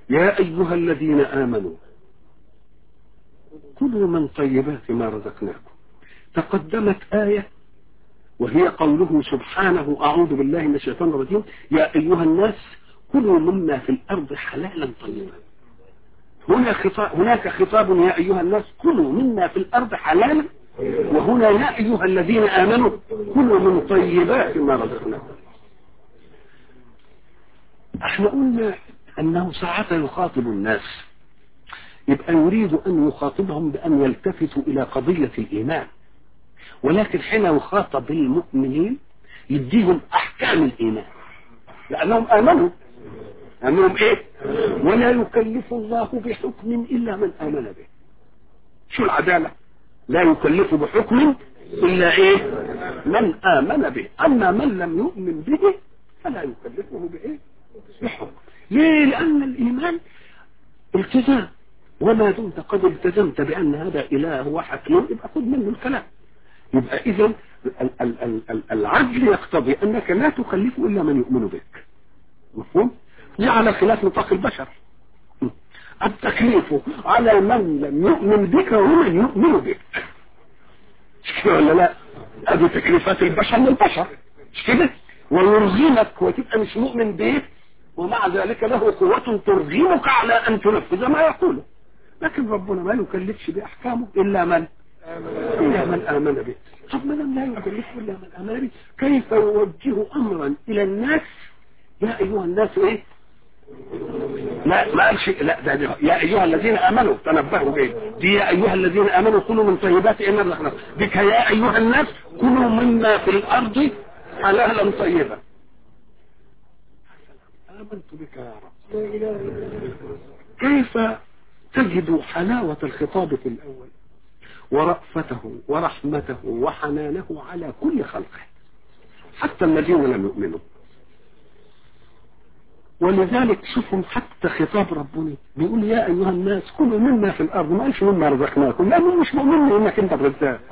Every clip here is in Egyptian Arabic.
يا أيها الذين آمنوا كلوا من طيبات ما رزقناكم تقدمت آية وهي قوله سبحانه أعوذ بالله من الشيطان الرجيم يا أيها الناس كلوا مما في الأرض حلالا طيبا هنا خطاب هناك خطاب يا أيها الناس كلوا مما في الأرض حلالا وهنا يا أيها الذين آمنوا كلوا من طيبات ما رزقناكم احنا قلنا أنه ساعة يخاطب الناس يبقى يريد أن يخاطبهم بأن يلتفتوا إلى قضية الإيمان ولكن حين يخاطب المؤمنين يديهم أحكام الإيمان لأنهم آمنوا أنهم إيه ولا يكلف الله بحكم إلا من آمن به شو العدالة لا يكلف بحكم إلا إيه من آمن به أما من لم يؤمن به فلا يكلفه بإيه بحكم ليه لأن الإيمان التزام وما دمت قد التزمت بأن هذا إله وحكيم يبقى خذ منه الكلام يبقى إذا العدل يقتضي أنك لا تكلف إلا من يؤمن بك مفهوم؟ دي على خلاف نطاق البشر التكليف على من لم يؤمن بك ومن يؤمن بك مش كده ولا لا؟ ادي تكليفات البشر للبشر مش كده؟ ويرغمك وتبقى مش مؤمن به ومع ذلك له قوة ترغمك على أن تنفذ ما يقوله لكن ربنا ما يكلفش بأحكامه إلا من إلا من آمن به طب من لا يكلف إلا من آمن به كيف يوجه أمرا إلى الناس يا أيها الناس إيه لا ما قالش لا ده, ده يا ايها الذين امنوا تنبهوا بيه دي يا ايها الذين امنوا كلوا من طيبات ما رزقناكم بك يا ايها الناس كلوا مما في الارض حلالا طيبا امنت بك يا رب كيف تجد حلاوة الخطاب في الأول ورأفته ورحمته وحنانه على كل خلقه حتى الذين لم يؤمنوا ولذلك شوفوا حتى خطاب ربنا بيقول يا أيها الناس كلوا مما في الأرض ما قالش مما رزقناكم لأنه مش مؤمن إنك أنت الرزاق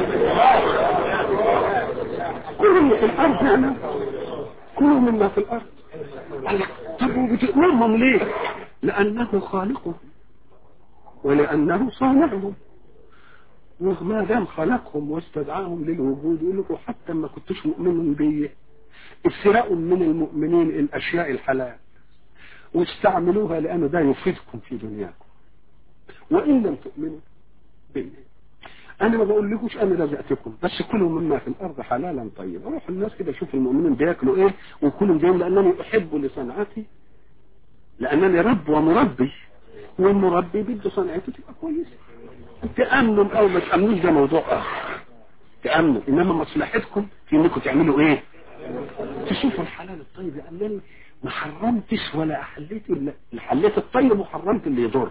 كلوا في الأرض يعني كلوا مما في الأرض طب وبتأمرهم ليه لأنه خالقهم ولأنه صانعهم وما دام خلقهم واستدعاهم للوجود يقول لكم حتى ما كنتوش مؤمنين بيه ابتلاء من المؤمنين الأشياء الحلال واستعملوها لأنه ده يفيدكم في دنياكم وإن لم تؤمنوا بي أنا ما بقول لكوش أنا رزقتكم بس كلوا مما في الأرض حلالا طيبا روح الناس كده شوف المؤمنين بياكلوا إيه وكلوا جايين لأنني أحب لصنعتي لأنني رب ومربي والمربي بده صنعته تبقى كويسة تأمنوا أو ما تأمنوش ده موضوع آخر تأمنوا إنما مصلحتكم في إنكم تعملوا إيه تشوفوا الحلال الطيب لأنني ما حرمتش ولا أحليت إلا حليت الطيب وحرمت اللي يضر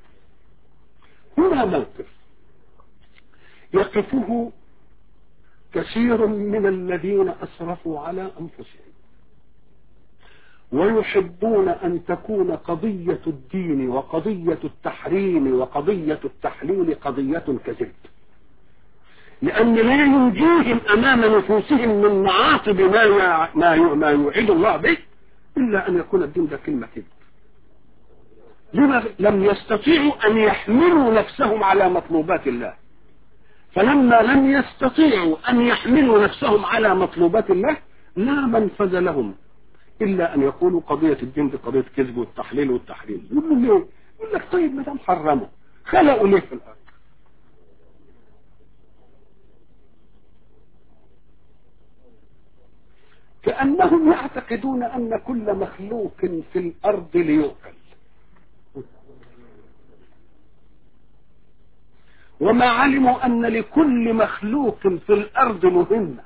هنا موقف يقفه كثير من الذين أسرفوا على أنفسهم ويحبون أن تكون قضية الدين وقضية التحريم وقضية التحليل قضية كذب لأن لا ينجيهم أمام نفوسهم من معاصب ما ما ما يوعد الله به إلا أن يكون الدين ده كلمة كذب لما لم يستطيعوا أن يحملوا نفسهم على مطلوبات الله فلما لم يستطيعوا أن يحملوا نفسهم على مطلوبات الله لا منفذ لهم إلا أن يقولوا قضية الدين دي قضية كذب والتحليل والتحريم يقولوا ليه؟ يقول لك طيب ما دام حرموا خلقوا ليه في الأرض كأنهم يعتقدون أن كل مخلوق في الأرض ليؤكل وما علموا أن لكل مخلوق في الأرض مهمة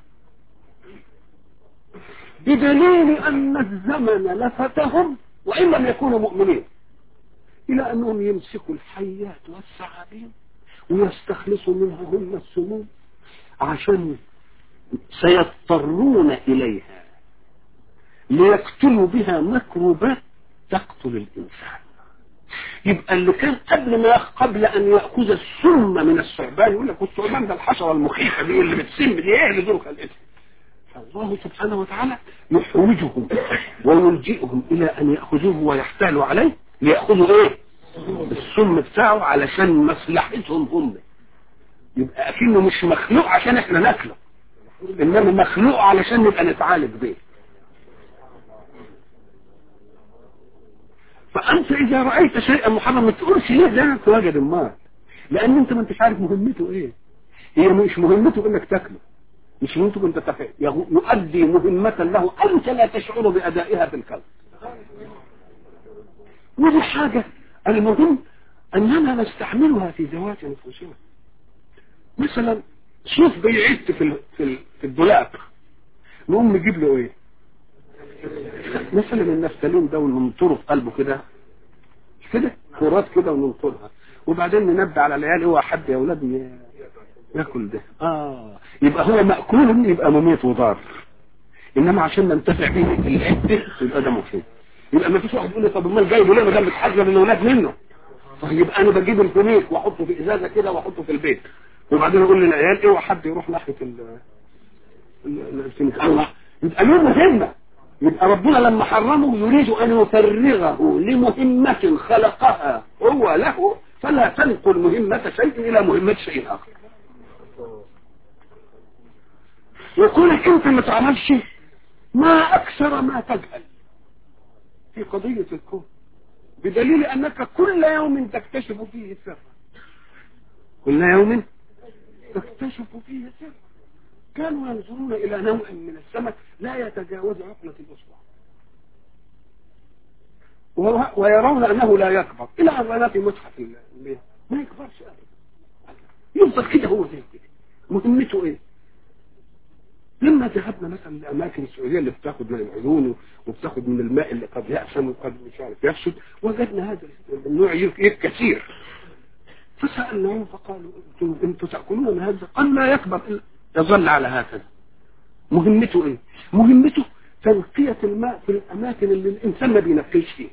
بدليل أن الزمن لفتهم وإن لم يكونوا مؤمنين إلى أنهم يمسكوا الحيات والثعابين ويستخلصوا منها هم السموم عشان سيضطرون إليها ليقتلوا بها مكروبات تقتل الإنسان يبقى اللي كان قبل ما قبل أن يأخذ السم من الثعبان يقول لك الثعبان ده الحشرة المخيفة دي اللي بتسم دي ايه اللي دول خلقتها فالله سبحانه وتعالى يحوجهم ويلجئهم إلى أن يأخذوه ويحتالوا عليه ليأخذوا ايه السم بتاعه علشان مصلحتهم هم يبقى اكنه مش مخلوق عشان احنا ناكله انما مخلوق علشان نبقى نتعالج بيه فانت اذا رايت شيئا محرم ما تقولش ليه ده تواجد المال لان انت ما انتش عارف مهمته ايه هي مش مهمته انك تاكله مش مهمته انت تفعل يؤدي مهمة له انت لا تشعر بادائها في الكون ودي حاجة المهم اننا نستعملها في ذوات نفوسنا مثلا شوف بيعد في ال- في ال- في الدولاب نقوم نجيب له ايه مثلا النفتالين ده وننطره في قلبه كده مش كده كرات كده وننطرها وبعدين ننبه على العيال اوعى حد يا اولاد ي- ياكل ده اه يبقى هو مأكول يبقى مميت وضار انما عشان ننتفع به في العده يبقى ده مفيد يبقى ما فيش واحد يقول لي طب امال جايبه ليه ما دام بتحذر الاولاد منه فيبقى انا بجيب الفميك واحطه في ازازه كده واحطه في البيت وبعدين اقول للعيال اوعى حد يروح ناحيه ال ال- الفميك الله يبقى له مهمه يبقى ربنا لما حرمه يريد ان يفرغه لمهمه خلقها هو له فلا تنقل مهمه شيء الى مهمه شيء اخر وكونك انت ما تعملش ما اكثر ما تجهل في قضية الكون بدليل انك كل يوم تكتشف فيه سر كل يوم تكتشف فيه سر كانوا ينظرون الى نوع من السمك لا يتجاوز عقلة الاصبع وهو- ويرون انه لا يكبر الى ان رأينا في متحف المياه ما يكبرش ابدا يفضل كده هو زي كده مهمته ايه لما ذهبنا مثلا لاماكن السعوديه اللي بتاخد من العيون وبتاخد من الماء اللي قد يأسن وقد مش عارف يفسد وجدنا هذا النوع يبقى كثير فسالناهم فقالوا انتم انتم تاكلون من هذا قال لا يكبر إلا يظل على هكذا مهمته ايه مهمته تنقية الماء في الأماكن اللي الإنسان ما بينقيش فيها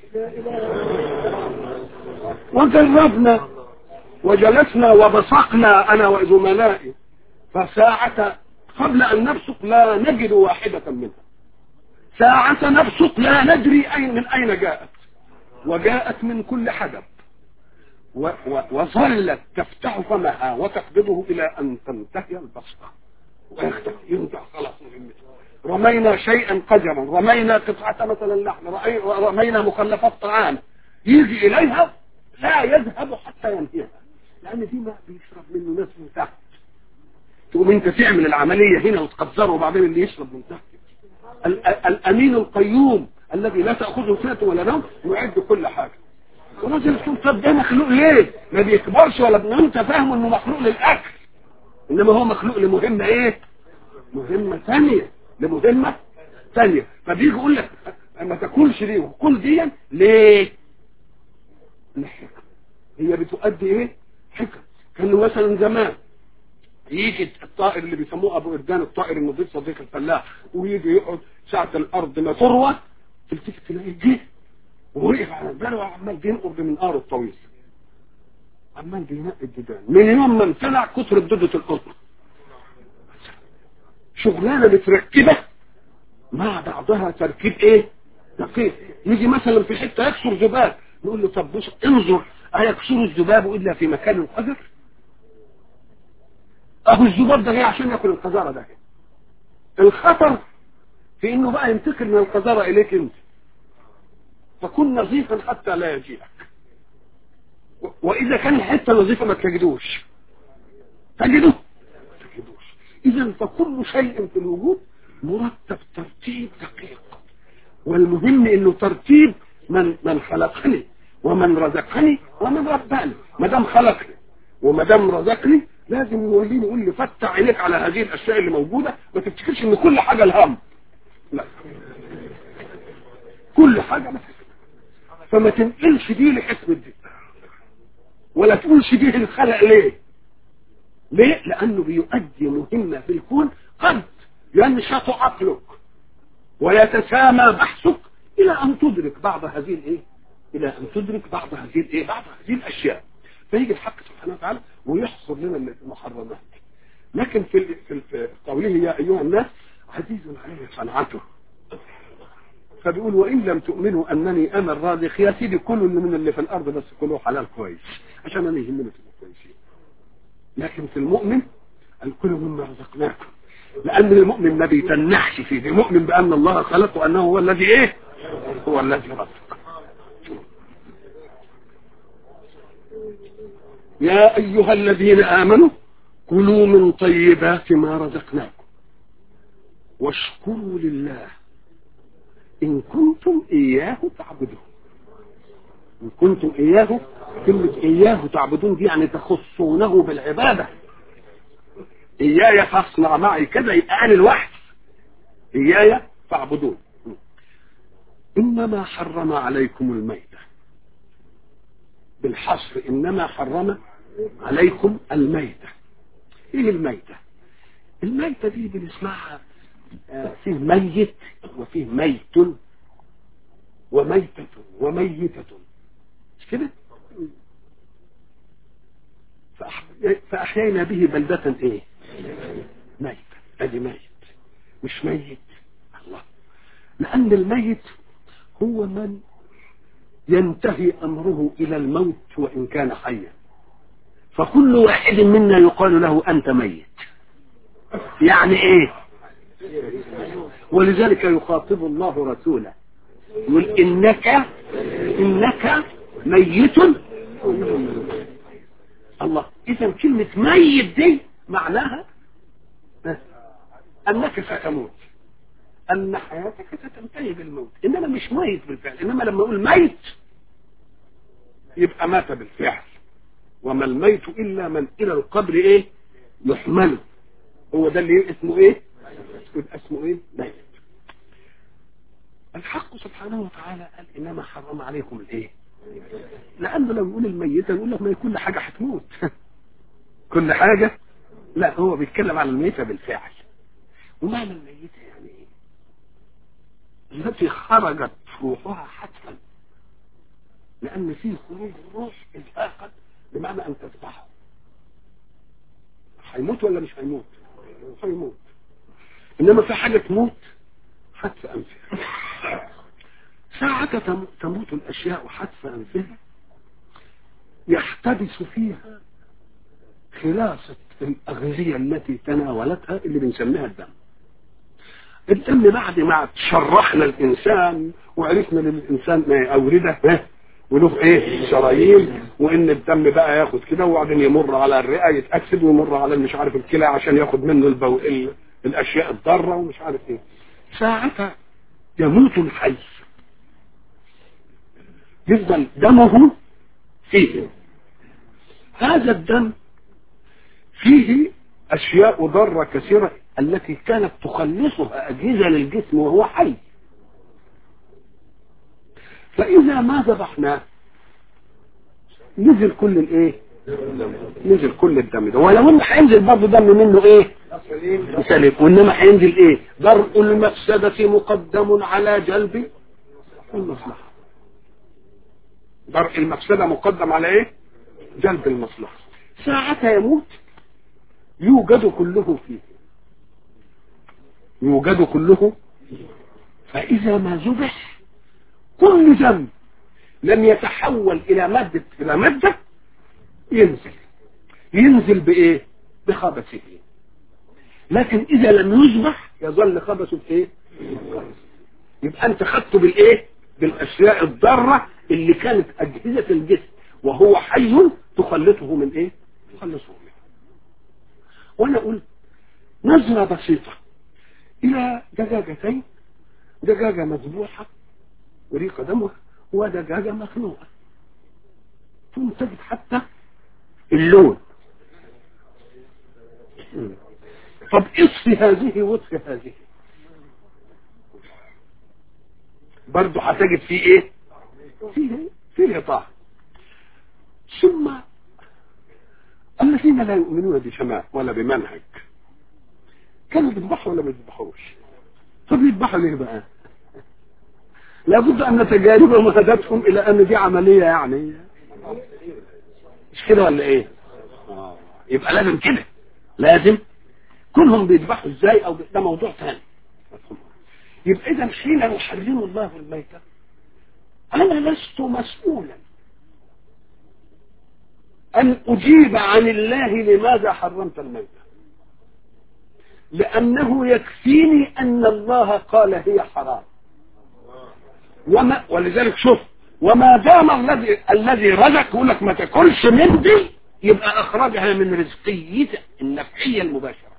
وجربنا وجلسنا وبصقنا أنا وزملائي فساعة قبل أن نبصق لا نجد واحدة منها ساعة نبصق لا ندري أين من أين جاءت وجاءت من كل حدب و و وظلت تفتح فمها وتقبضه إلى أن تنتهي البصقة ويختفي ينتهي خلاص مهمته رمينا شيئا قذرا رمينا قطعة مثلا لحم رأي- رمينا مخلفات طعام يجي إليها لا يذهب حتى ينتهيها لأن دي ما بيشرب منه ناس من تحت تقوم انت تعمل العملية هنا وتقذره وبعدين اللي يشرب من تحت ال- ال- الأمين القيوم الذي لا تأخذه سنة ولا نوم يعد كل حاجة ورجل يقول طب ده مخلوق ليه ما بيكبرش ولا ابن انت فاهم انه مخلوق للأكل انما هو مخلوق لمهمة ايه مهمة ثانية لمهمة ثانية فبيجي يقول لك ما تاكلش ليه وكل دي ليه لحكم هي بتؤدي ايه حكم كانوا مثلا زمان يجي الطائر اللي بيسموه ابو اردان الطائر النظيف صديق الفلاح ويجي يقعد ساعة الارض ما تروى تلتفت تلاقيه جه ووقف على الجري وعمال بينقر بمنقاره الطويل عمال بينقي الديدان من يوم ما امتنع كثر دودة القطن شغلانة متركبة مع بعضها تركيب ايه دقيق يجي مثلا في حتة يكسر ذباب نقول له طب بص انظر ايكسر الذباب الا في مكان قذر اهو الذباب ده جاي عشان ياكل القذارة ده الخطر في انه بقى ينتقل من القذارة اليك انت فكن نظيفا حتى لا يجيئك و- واذا كان الحته نظيفه ما تجدوش تجده ما تجدوش اذا فكل شيء في الوجود مرتب ترتيب دقيق والمهم انه ترتيب من من خلقني ومن رزقني ومن رباني ما دام خلقني وما دام رزقني لازم يوليني يقول لي فتح عينيك على هذه الاشياء اللي موجوده ما تفتكرش ان كل حاجه الهم لا كل حاجه بس فما تنقلش دي لحكمة دي ولا تقولش دي الخلق ليه ليه لانه بيؤدي مهمة في الكون قد ينشط عقلك ويتسامى بحثك الى ان تدرك بعض هذه الايه الى ان تدرك بعض هذه الايه بعض هذه الاشياء فيجي الحق سبحانه وتعالى ويحصر لنا المحرمات لكن في ال- في ال- في قوله يا ايها الناس عزيز عليه صنعته فبيقول وان لم تؤمنوا انني انا الرازق يا سيدي كلوا اللي من اللي في الارض بس كلوا حلال كويس عشان انا يهمني تبقوا كويسين لكن في المؤمن الكل مما رزقناكم لان المؤمن ما بيتنحش فيه المؤمن بان الله خلق وانه هو الذي ايه هو الذي رزق يا ايها الذين امنوا كلوا من طيبات ما رزقناكم واشكروا لله إن كنتم إياه تعبدون إن كنتم إياه كلمة إياه تعبدون دي يعني تخصونه بالعبادة إياي فاصنع معي كذا يبقى أنا الوحد إياي فاعبدون إنما حرم عليكم الميتة بالحصر إنما حرم عليكم الميتة إيه الميتة الميتة دي بنسمعها فيه ميت وفيه ميت وميتة وميتة مش كده فأحيينا به بلدة ايه ميت ادي ميت مش ميت الله لأن الميت هو من ينتهي أمره إلى الموت وإن كان حيا فكل واحد منا يقال له أنت ميت يعني ايه ولذلك يخاطب الله رسوله يقول انك انك ميت الله اذا كلمة ميت دي معناها انك ستموت ان حياتك ستنتهي بالموت انما مش ميت بالفعل انما لما اقول ميت يبقى مات بالفعل وما الميت الا من الى القبر ايه يحمله هو ده اللي اسمه ايه يبقى اسمه ايه ميت الحق سبحانه وتعالى قال انما حرم عليكم الايه لانه لو يقول الميتة يقول لك ما كل حاجة هتموت كل حاجة لا هو بيتكلم على الميتة بالفعل ومعنى الميتة يعني ايه التي خرجت روحها حتفا لان فيه خروج الروح الفاقد بمعنى ان تذبحه هيموت ولا مش هيموت هيموت انما في حاجة تموت حتف انفها ساعة تموت الاشياء حتف انفها يحتبس فيها خلاصة الاغذية التي تناولتها اللي بنسميها الدم الدم بعد ما شرحنا الانسان وعرفنا ان الانسان اورده وله ايه شرايين وان الدم بقى ياخد كده وبعدين يمر على الرئه يتاكسد ويمر على مش عارف الكلى عشان ياخد منه البو... ال... الاشياء الضاره ومش عارف ايه ساعتها يموت الحي يفضل دمه فيه هذا الدم فيه اشياء ضاره كثيره التي كانت تخلصها اجهزه للجسم وهو حي فإذا ما ذبحناه نزل كل الايه نزل كل الدم ده ولو ان هينزل برضه دم منه ايه سليم وانما هينزل ايه درء المفسدة مقدم على جلب المصلحة درء المفسدة مقدم على ايه جلب المصلحة ساعتها يموت يوجد كله فيه يوجد كله فإذا ما ذبح كل ذنب لم يتحول الى مادة الى مادة ينزل ينزل بايه بخبثه لكن اذا لم يذبح يظل خبثه في ايه يبقى انت خدته بالايه بالاشياء الضارة اللي كانت اجهزة الجسم وهو حي تخلصه من ايه تخلصه منه وانا قلت نظرة بسيطة الى دجاجتين دجاجة مذبوحة وريق دمها ودجاجة مخلوقة ثم تجد حتى اللون طب اصفي هذه واطفي هذه برضو هتجد فيه ايه فيه فيه طعم ثم الذين لا يؤمنون بسماء ولا بمنهج كانوا بيذبحوا ولا ما بيذبحوش طب يذبحوا ليه بقى لابد ان نتجاربهم هدتهم الى ان دي عملية يعني مش كده ولا ايه آه. يبقى لازم كده لازم كلهم بيذبحوا ازاي او ده موضوع ثاني يبقى اذا حين يحرم الله الميتة انا لست مسؤولا ان اجيب عن الله لماذا حرمت الميتة لانه يكفيني ان الله قال هي حرام وما ولذلك شوف وما دام الذي الذي رزق يقول لك ما تاكلش من دي يبقى اخرجها من رزقيته النفعيه المباشره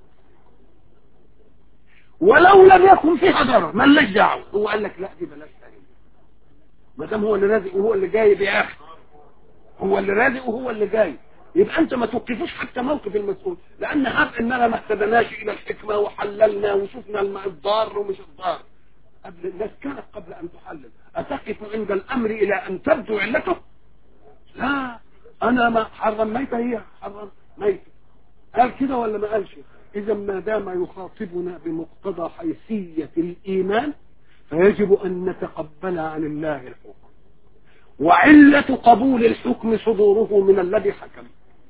ولو لم يكن فيها ضرر ما لناش دعوه هو قال لك لا دي بلاش تاني ما دام هو اللي رازق وهو اللي جاي بياخد هو اللي رازق وهو اللي جاي يبقى انت ما توقفوش حتى موقف المسؤول لان هب اننا ما اهتدناش الى الحكمه وحللنا وشفنا الضار ومش الضار قبل الناس كانت قبل ان تحلل اتقف عند الامر الى ان تبدو علته لا انا ما حرم ميتة هي حرم ميتة قال كده ولا ما قالش اذا ما دام يخاطبنا بمقتضى حيثية الايمان فيجب ان نتقبل عن الله الحكم وعلة قبول الحكم صدوره من الذي حكم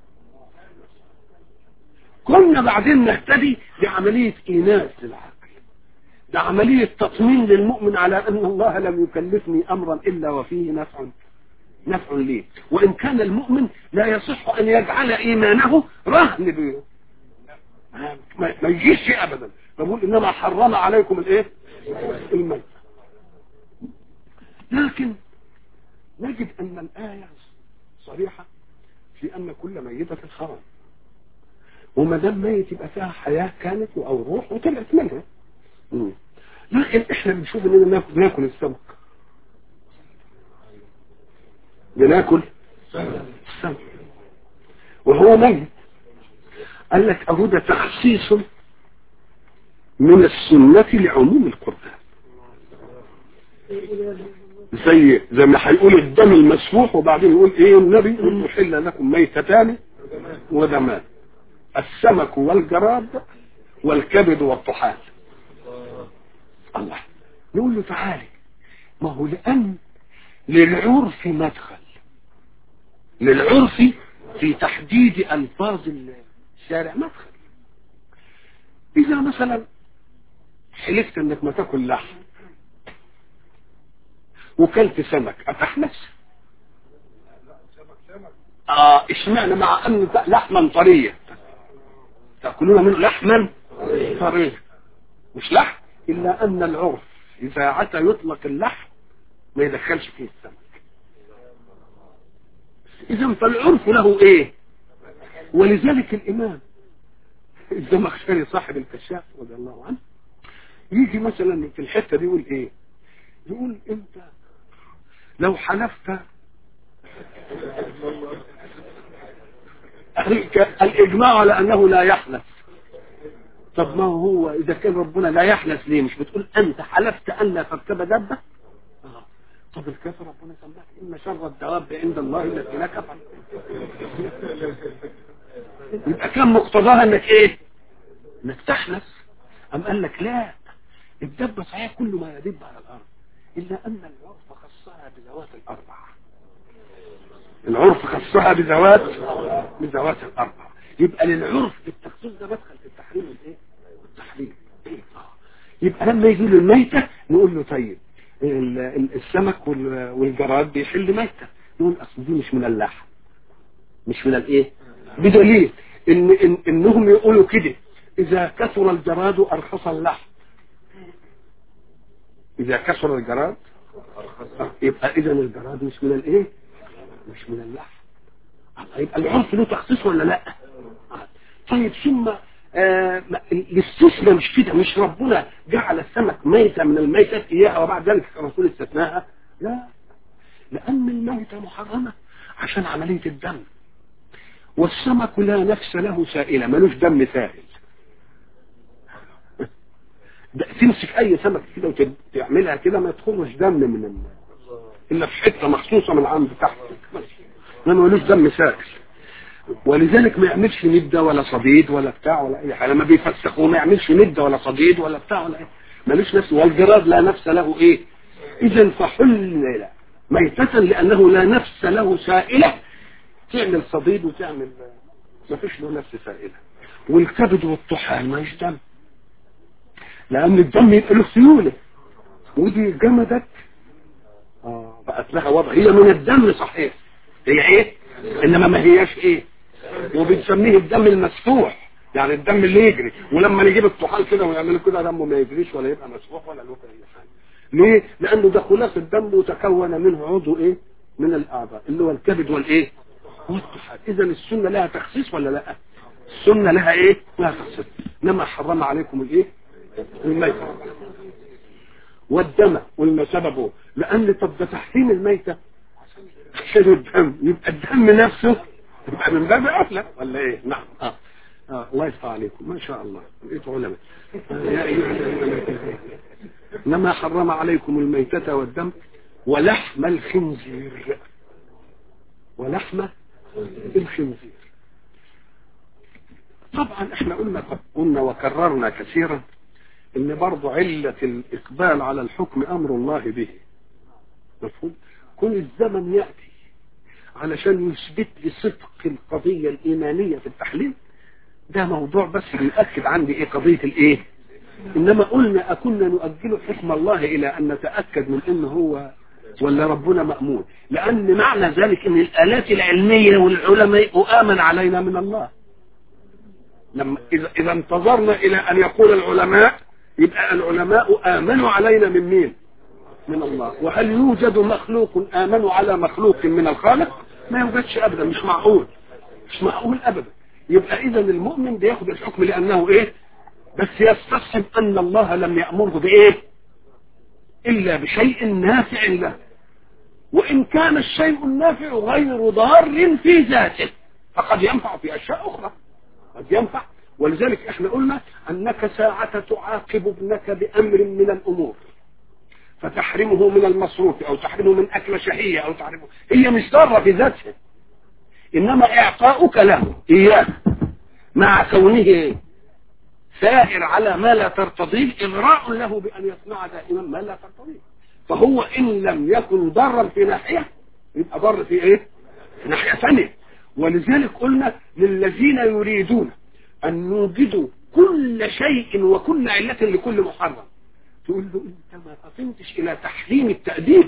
كنا بعدين نهتدي بعملية إيناس للعقل ده عملية تطمين للمؤمن على أن الله لم يكلفني أمرا إلا وفيه نفع نفع لي وإن كان المؤمن لا يصح أن يجعل إيمانه رهن به ما يجيش شيء أبدا بقول إنما حرم عليكم الإيه الميت لكن نجد أن الآية صريحة في أن كل ميتة حرام وما دام ميت يبقى فيها حياة كانت أو روح وطلعت منها مم. لكن احنا بنشوف اننا ناكل, ناكل السمك بناكل السمك وهو ميت قال لك اهو ده تخصيص من السنة لعموم القرآن زي زي ما هيقول الدم المسفوح وبعدين يقول ايه النبي يحل لكم ميتتان ودمان السمك والجراد والكبد والطحال الله نقول له تعالى ما هو لأن للعرف مدخل للعرف في تحديد ألفاظ الشارع مدخل إذا مثلا حلفت انك ما تاكل لحم وكلت سمك اتحنس اه اشمعنى مع ان لحما طريا تاكلون من لحما طريا مش لحم إلا أن العرف إذا عتى يطلق اللحم ما يدخلش فيه السمك إذا فالعرف له إيه ولذلك الإمام الزمخشري صاحب الكشاف رضي الله عنه يجي مثلا في الحتة دي يقول إيه يقول أنت لو حلفت الإجماع على أنه لا يحلف طب ما هو إذا كان ربنا لا يحلف ليه مش بتقول أنت حلفت أن لا تركب دابة آه. طب الكافر ربنا سماك إن شر الدواب عند الله التي لا كفر يبقى كان مقتضاها انك ايه انك تحلف ام قال لك لا الدبة صحيح كل ما يدب على الارض الا ان العرف خصها بذوات الاربع العرف خصها بذوات بذوات الاربع يبقى للعرف التخصيص ده مدخل في التحريم الايه التحريم يبقى لما يجي له الميتة نقول له طيب السمك والجراد بيحل ميتة نقول اصل دي مش من اللحم مش من الايه بدليل إن, إن انهم يقولوا كده اذا كثر الجراد ارخص اللحم اذا كثر الجراد يبقى اذا الجراد مش من الايه مش من اللحم يبقى العنف له تخصيص ولا لا طيب ثم آه الاستثناء مش كده مش ربنا جعل السمك ميتة من الميتة اياها وبعد ذلك الرسول استثناها لا لان الميتة محرمة عشان عملية الدم والسمك لا نفس له سائلة ملوش دم سائل تمسك اي سمك كده وتعملها كده ما يدخلش دم من ال... الا في حته مخصوصه من عند تحت ما ملوش دم سائل ولذلك ما يعملش ندة ولا صديد ولا بتاع ولا اي حاجه لما بيفسخوا ما يعملش ندة ولا صديد ولا بتاع ولا ايه ملوش نفس والجراد لا نفس له ايه اذا فحل ميتة لانه لا نفس له سائلة تعمل صديد وتعمل ما فيش له نفس سائلة والكبد والطحال ما دم لان الدم يبقى له سيوله ودي جمدت اه بقت لها وضع هي من الدم صحيح هي ايه انما ما هياش ايه وبنسميه الدم المسفوح يعني الدم اللي يجري ولما نجيب الطحال كده ونعمله كده دمه ما يجريش ولا يبقى مسفوح ولا له اي حاجه ليه لانه ده خلاص الدم وتكون منه عضو ايه من الاعضاء اللي هو الكبد والايه والطحال اذا السنه لها تخصيص ولا لا السنه لها ايه لها تخصيص انما حرم عليكم الايه الميتة والدم قلنا سببه لان طب ده تحريم الميتة عشان الدم يبقى الدم نفسه يبقى من باب اولى ولا ايه نعم اه آه الله يفتح عليكم ما شاء الله بقيت علماء آه يا ايها الذين انما حرم عليكم الميتة والدم ولحم الخنزير ولحم الخنزير طبعا احنا قلنا قلنا وكررنا كثيرا ان برضو علة الاقبال على الحكم امر الله به مفهوم كل الزمن يأتي علشان يثبت لي صدق القضية الايمانية في التحليل ده موضوع بس بيؤكد عندي ايه قضية الايه انما قلنا اكنا نؤجل حكم الله الى ان نتأكد من انه هو ولا ربنا مأمون لان معنى ذلك ان الالات العلمية والعلماء امن علينا من الله لما إذا, إذا انتظرنا إلى أن يقول العلماء يبقى العلماء آمنوا علينا من مين من الله وهل يوجد مخلوق آمنوا على مخلوق من الخالق ما يوجدش أبدا مش معقول مش معقول أبدا يبقى إذا المؤمن بياخد الحكم لأنه إيه بس يستصحب أن الله لم يأمره بإيه إلا بشيء نافع له وإن كان الشيء النافع غير ضار في ذاته فقد ينفع في أشياء أخرى قد ينفع ولذلك احنا قلنا انك ساعة تعاقب ابنك بامر من الامور فتحرمه من المصروف او تحرمه من اكل شهية او تحرمه هي مش ضارة في ذاتها انما اعطاؤك له اياه مع كونه سائر على ما لا ترتضيه اغراء له بان يصنع دائما ما لا ترتضيه فهو ان لم يكن ضرا في ناحية يبقى ضر في ايه في ناحية ثانية ولذلك قلنا للذين يريدون أن نوجدوا كل شيء وكل علة لكل محرم تقول له أنت ما فطنتش إلى تحريم التأديب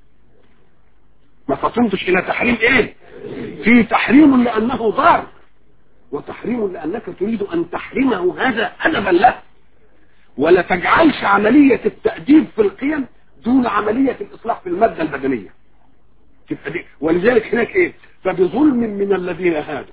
ما فطنتش إلى تحريم إيه في تحريم لأنه ضار وتحريم لأنك تريد أن تحرمه هذا أدبا له ولا تجعلش عملية التأديب في القيم دون عملية الإصلاح في المادة البدنية تبقى دي ولذلك هناك ايه فبظلم من الذين هادوا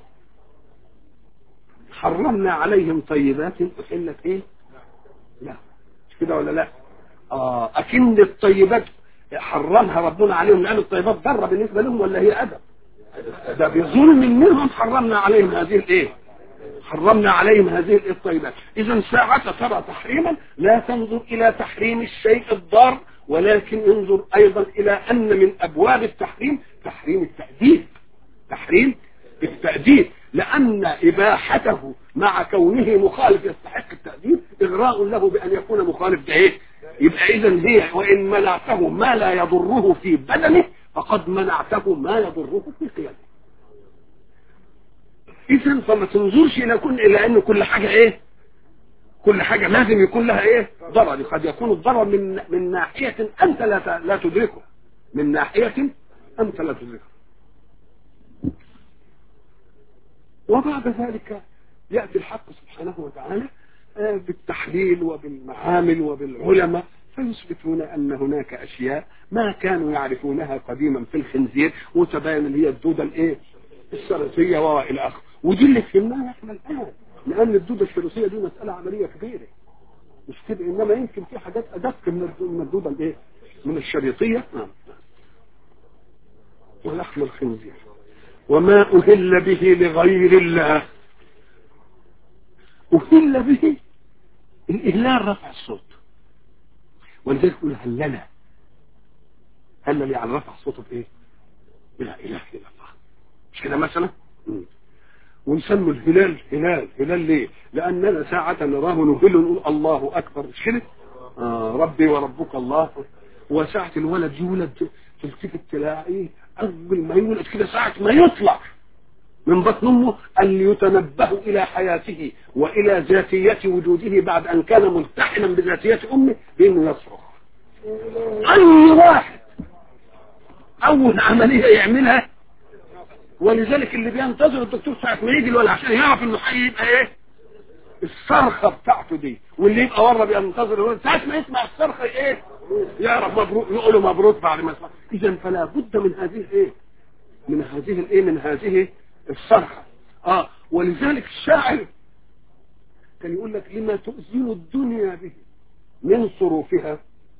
حرمنا عليهم طيبات احلت ايه لا مش كده ولا لا اه اكن الطيبات حرمها ربنا عليهم لان الطيبات ضره بالنسبه لهم ولا هي ادب ده بظلم منهم حرمنا عليهم هذه الايه حرمنا عليهم هذه الطيبات اذا ساعة ترى تحريما لا تنظر الى تحريم الشيء الضار ولكن انظر ايضا الى ان من ابواب التحريم تحريم التأديب تحريم التأديب لان اباحته مع كونه مخالف يستحق التأديب اغراء له بان يكون مخالف ده ايه يبقى اذا هي وان منعته ما لا يضره في بدنه فقد منعته ما يضره في قيمه اذا فما تنظرش الى كل الى ان كل حاجه ايه كل حاجة لازم يكون لها ايه ضرر قد يكون الضرر من من ناحية انت لا لا تدركه من ناحية انت لا تدركه وبعد ذلك يأتي الحق سبحانه وتعالى بالتحليل وبالمعامل وبالعلماء فيثبتون أن هناك أشياء ما كانوا يعرفونها قديما في الخنزير وتبين اللي هي الدودة الايه السرطية وإلى آخره ودي اللي فهمناها احنا الآن لأن الدودة الفيروسية دي مسألة عملية كبيرة مش كده إنما يمكن في حاجات أدق من الدودة الإيه من الشريطية نعم ولحم الخنزير وما أهل به لغير الله أهل به الإهلال رفع الصوت ولذلك يقول هلنا هلل يعني رفع صوته بإيه لا إله إلا الله مش كده مثلا مم. ونسمي الهلال هلال هلال ليه لأننا ساعة نراه نهل ونقول الله أكبر مش كده آه ربي وربك الله وساعة الولد يولد تلتفت تلاقيه أول ما يولد كده ساعة ما يطلع من بطن امه ان يتنبه الى حياته والى ذاتيه وجوده بعد ان كان ملتحما بذاتيه امه بانه يصرخ اي واحد اول عمليه يعملها ولذلك اللي بينتظر الدكتور ساعه ما يجي الولد عشان يعرف انه حي يبقى ايه الصرخه بتاعته دي واللي يبقى ورا بينتظر الولد ساعه ما يسمع الصرخه ايه يعرف مبروك يقول له مبروك بعد ما يسمع اذا فلا بد من هذه الايه من هذه الايه من هذه الصرخه اه ولذلك الشاعر كان يقول لك لما تؤذن الدنيا به من صروفها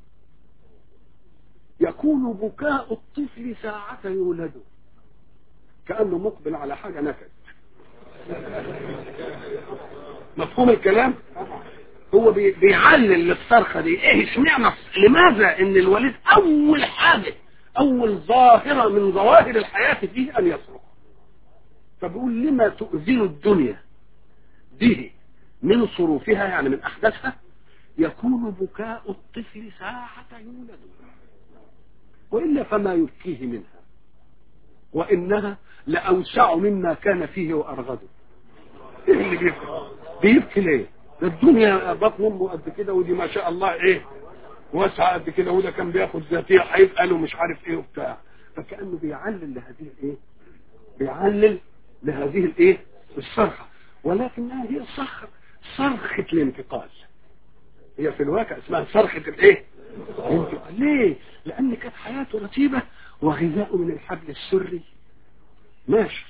يكون بكاء الطفل ساعة يولد كأنه مقبل على حاجة نكد مفهوم الكلام هو بي- بيعلل للصرخة دي ايه اشمعنى لماذا ان الوليد اول حاجة اول ظاهرة من ظواهر الحياة فيه ان يصرخ فبيقول لما تؤذن الدنيا به من صروفها يعني من احداثها يكون بكاء الطفل ساعة يولد وإلا فما يبكيه منها وإنها لأوسع مما كان فيه وأرغده إيه اللي بيبكي بيبكي ليه ده الدنيا بطن أمه قد كده ودي ما شاء الله إيه واسعة قد كده وده كان بياخد ذاتية هيبقى له مش عارف إيه وبتاع فكأنه بيعلل لهذه الإيه بيعلل لهذه الإيه الصرخة ولكنها هي الصرخة صرخة الانتقال هي في الواقع اسمها صرخة الايه الانتقال. ليه لان كانت حياته رتيبة وغذاؤه من الحبل السري ماشي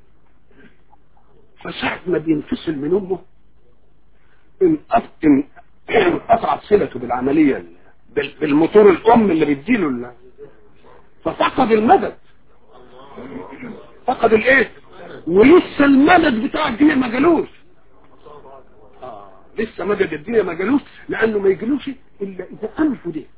فساعة ما بينفصل من امه انقط- ان- انقطعت صلته بالعملية ال- بال- بالموتور الام اللي بيديله ال- ففقد المدد فقد الايه ولسه المدد بتاع الدنيا ما جالوش آه. لسه مدد الدنيا ما جالوش لانه ما يجلوش الا اذا انفه ده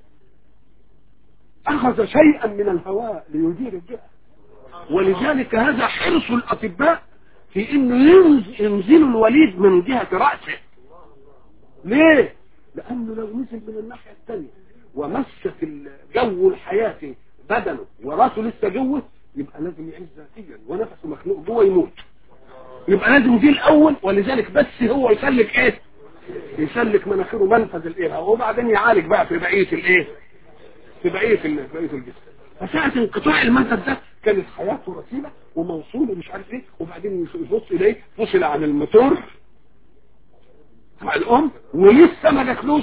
اخذ شيئا من الهواء ليدير الجهه ولذلك هذا حرص الاطباء في انه ينز- ينزلوا الوليد من جهه راسه ليه لانه لو نزل من الناحيه الثانيه ومست الجو الحياتي بدنه وراسه لسه جوه يبقى لازم يعيش ذاتيا ونفسه مخنوق جوه يموت يبقى لازم دي الاول ولذلك بس هو يسلك ايه يسلك مناخيره منفذ الايه وبعدين يعالج بقى في بقيه الايه في بقيه ال- في بقيه الجسم فساعة انقطاع المنفذ ده كانت حياته رتيبة وموصولة مش عارف ايه وبعدين يبص اليه فصل عن الموتور مع الام ولسه ما دخلوش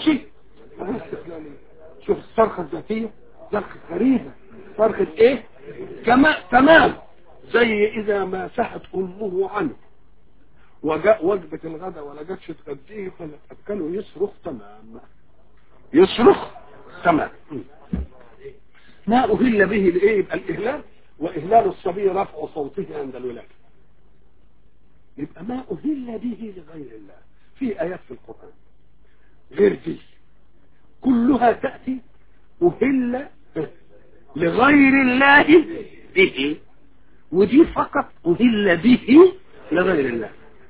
شوف الصرخة الذاتية صرخة غريبة صرخة ايه كما تمام زي اذا ما سهت امه عنه وجاء وجبة الغداء ولا جاتش تغديه فاكله يصرخ تمام يصرخ تمام ما أهل به لإيه يبقى الإهلال وإهلال الصبي رفع صوته عند الولادة يبقى ما أهل به لغير الله في آيات في القرآن غير دي كلها تأتي أهل لغير الله به ودي فقط أهل به لغير الله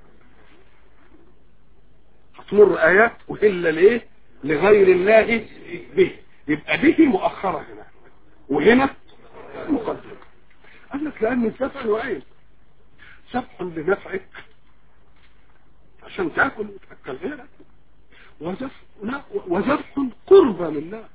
هتمر آيات أهل ليه لغير الله به يبقى به مؤخرة هنا وهنا مقدمة قال لك لأن الذبح نوعين ذبح لنفعك عشان تاكل وتاكل غيرك وذبح لا وذبح قربى لله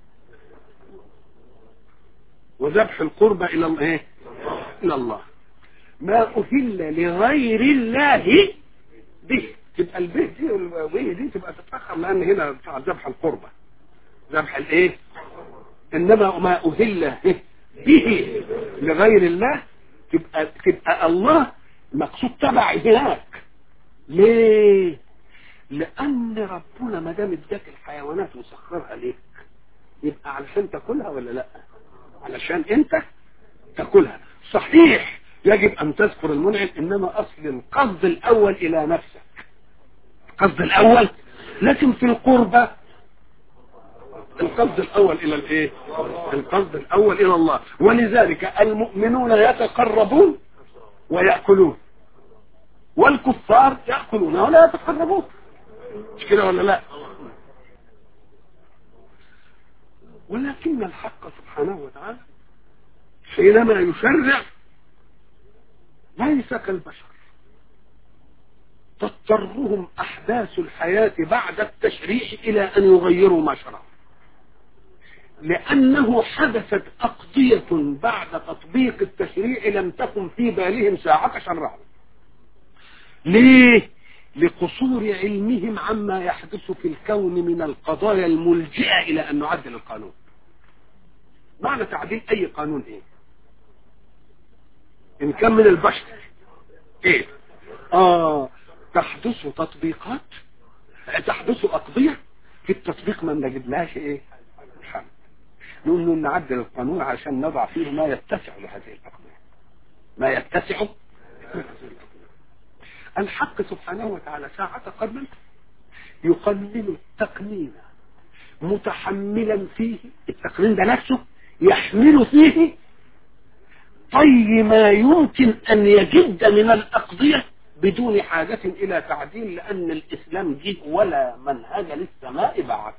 وذبح القربى الى الايه الى الله ما اهل لغير الله به تبقى البه دي والبه دي تبقى تتاخر لان هنا بتاع ذبح القربى ذبح الايه انما ما اهل به لغير الله تبقى تبقى الله مقصود تبع هناك ليه لان ربنا ما دام اداك الحيوانات وسخرها ليك يبقى علشان تاكلها ولا لا علشان انت تاكلها صحيح يجب ان تذكر المنعم انما اصل القصد الاول الى نفسك القصد الاول لكن في القربة القصد الاول الى الايه القصد الاول الى الله ولذلك المؤمنون يتقربون ويأكلون والكفار يأكلون ولا يتقربون مش كده ولا لا ولكن الحق سبحانه وتعالى حينما يشرع ليس كالبشر تضطرهم أحداث الحياة بعد التشريع إلى أن يغيروا ما شرعوا لأنه حدثت أقضية بعد تطبيق التشريع لم تكن في بالهم ساعة شرعه ليه؟ لقصور علمهم عما يحدث في الكون من القضايا الملجئة إلى أن نعدل القانون معنى تعديل أي قانون إيه؟ إن كان من البشر إيه؟ آه تحدث تطبيقات تحدث أقضية في التطبيق ما نجد لهاش إيه؟ حل نقول له نعدل القانون عشان نضع فيه ما يتسع لهذه الأقضية ما يتسع الحق سبحانه وتعالى ساعة قبل يقلل التقنين متحملا فيه التقنين ده نفسه يحمل فيه طي ما يمكن أن يجد من الأقضية بدون حاجة إلى تعديل لأن الإسلام جه ولا منهج للسماء بعد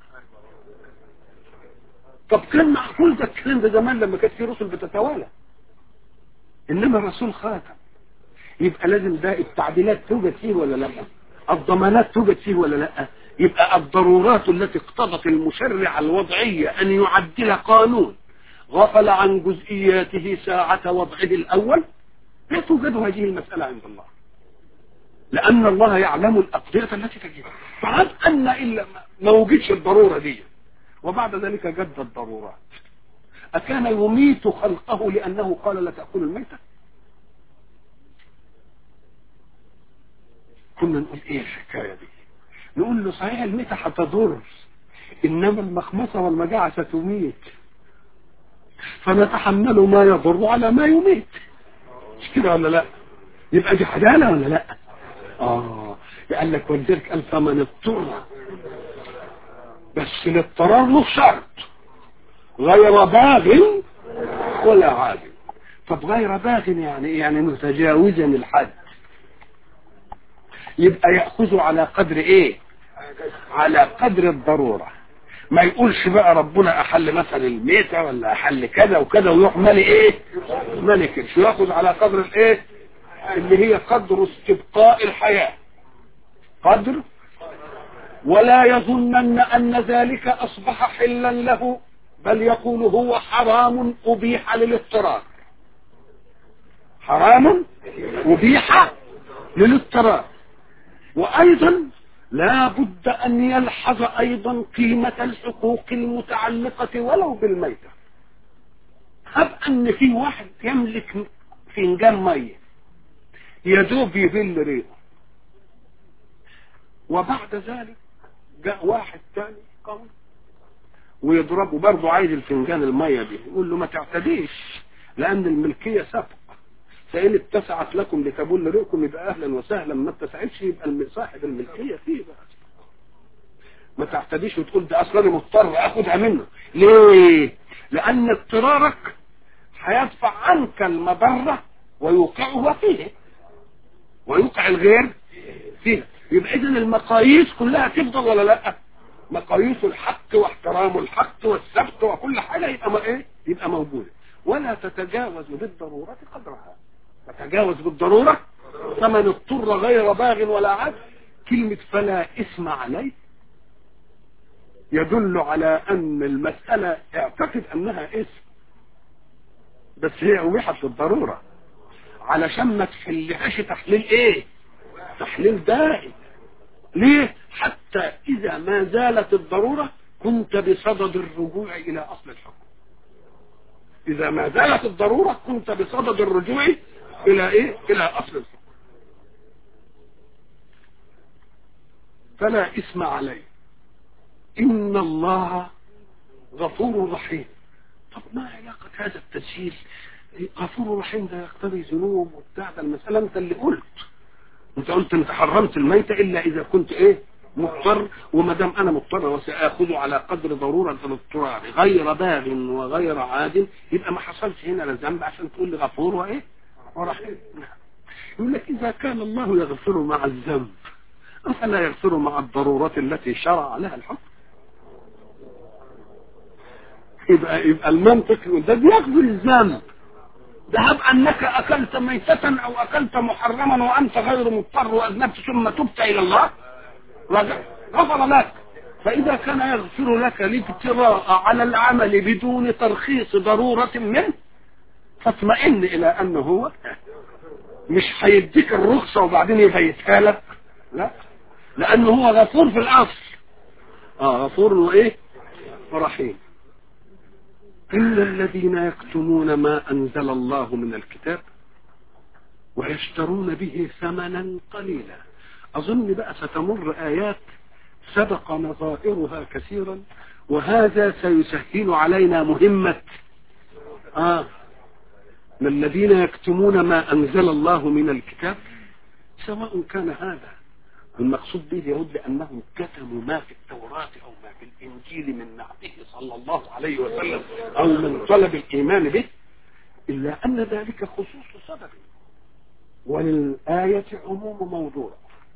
طب كان معقول ده الكلام ده زمان لما كانت في رسل بتتوالى إنما الرسول خاتم يبقى لازم ده التعديلات توجد فيه ولا لا الضمانات توجد فيه ولا لا يبقى الضرورات التي اقتضت المشرع الوضعية أن يعدل قانون غفل عن جزئياته ساعة وضعه الأول لا توجد هذه المسألة عند الله لأن الله يعلم الأقضية التي تجد فعاد أن إلا ما وجدش الضرورة دي وبعد ذلك جد الضرورات أكان يميت خلقه لأنه قال لا تأكل الميتة كنا نقول ايه الحكاية دي نقول له صحيح الميتة هتضر انما المخمصة والمجاعة ستميت فنتحمل ما يضر على ما يميت مش كده ولا لا يبقى دي حلالة ولا لا اه قال لك ولذلك قال فمن اضطر بس الاضطرار له شرط غير باغ ولا عادل طب غير باغ يعني يعني متجاوزا الحد يبقى يأخذ على قدر ايه على قدر الضرورة ما يقولش بقى ربنا احل مثلا الميتة ولا احل كذا وكذا ويروح مالي ايه مالي كده ياخذ على قدر الايه اللي هي قدر استبقاء الحياة قدر ولا يظنن ان ذلك اصبح حلا له بل يقول هو حرام ابيح للاضطرار حرام ابيح للاضطرار وايضا لا بد ان يلحظ ايضا قيمة الحقوق المتعلقة ولو بالميتة هب ان في واحد يملك فنجان مية يدوب يبل ريقه وبعد ذلك جاء واحد تاني قوي ويضربه برضه عايز الفنجان المية دي يقول له ما تعتديش لان الملكية سبق فإن اتسعت لكم لتبل ريقكم يبقى أهلا وسهلا ما اتسعتش يبقى صاحب الملكية فيه بقى ما تعتديش وتقول ده أصلا مضطر أخدها منه ليه؟ لأن اضطرارك هيدفع عنك المضرة ويوقعها فيه ويوقع الغير فيه يبقى إذا المقاييس كلها تفضل ولا لا؟ مقاييس الحق واحترام الحق والسبت وكل حاجة يبقى ما ايه؟ يبقى موجودة ولا تتجاوز بالضرورة قدرها تتجاوز بالضرورة فمن اضطر غير باغ ولا عاد كلمة فلا اسم عليه يدل على ان المسألة اعتقد انها اسم بس هي اوحت للضرورة علشان ما تحلهاش تحليل ايه تحليل دائم ليه حتى اذا ما زالت الضرورة كنت بصدد الرجوع الى اصل الحكم اذا ما زالت الضرورة كنت بصدد الرجوع الى ايه الى اصل الحكم فلا اسم عليه ان الله غفور رحيم طب ما علاقة هذا التسجيل غفور رحيم ده يقتضي ذنوب وبتاع ده المسألة انت اللي قلت انت قلت انت حرمت الميتة الا اذا كنت ايه مضطر وما دام انا مضطر وساخذ على قدر ضروره الاضطرار غير باغ وغير عاد يبقى ما حصلش هنا لا ذنب عشان تقول لي غفور وايه ورحيم يقول لك اذا كان الله يغفر مع الذنب افلا يغفر مع الضرورات التي شرع لها الحكم يبقى يبقى المنطق يقول ده بيغفر الذنب ذهب أنك أكلت ميتة أو أكلت محرما وأنت غير مضطر وأذنبت ثم تبت إلى الله غفر لك فإذا كان يغفر لك الابتراء على العمل بدون ترخيص ضرورة منه فاطمئن إلى أنه هو مش هيديك الرخصة وبعدين يفيتها لك لا لأنه هو غفور في الأصل آه غفور وإيه ورحيم إلا الذين يكتمون ما أنزل الله من الكتاب ويشترون به ثمنا قليلا أظن بقى ستمر آيات سبق نظائرها كثيرا وهذا سيسهل علينا مهمة آه من الذين يكتمون ما أنزل الله من الكتاب سواء كان هذا المقصود به اليهود لأنهم كتموا ما في التوراة أو ما في الإنجيل من نعته صلى الله عليه وسلم أو من طلب الإيمان به إلا أن ذلك خصوص سبب وللآية عموم موضوع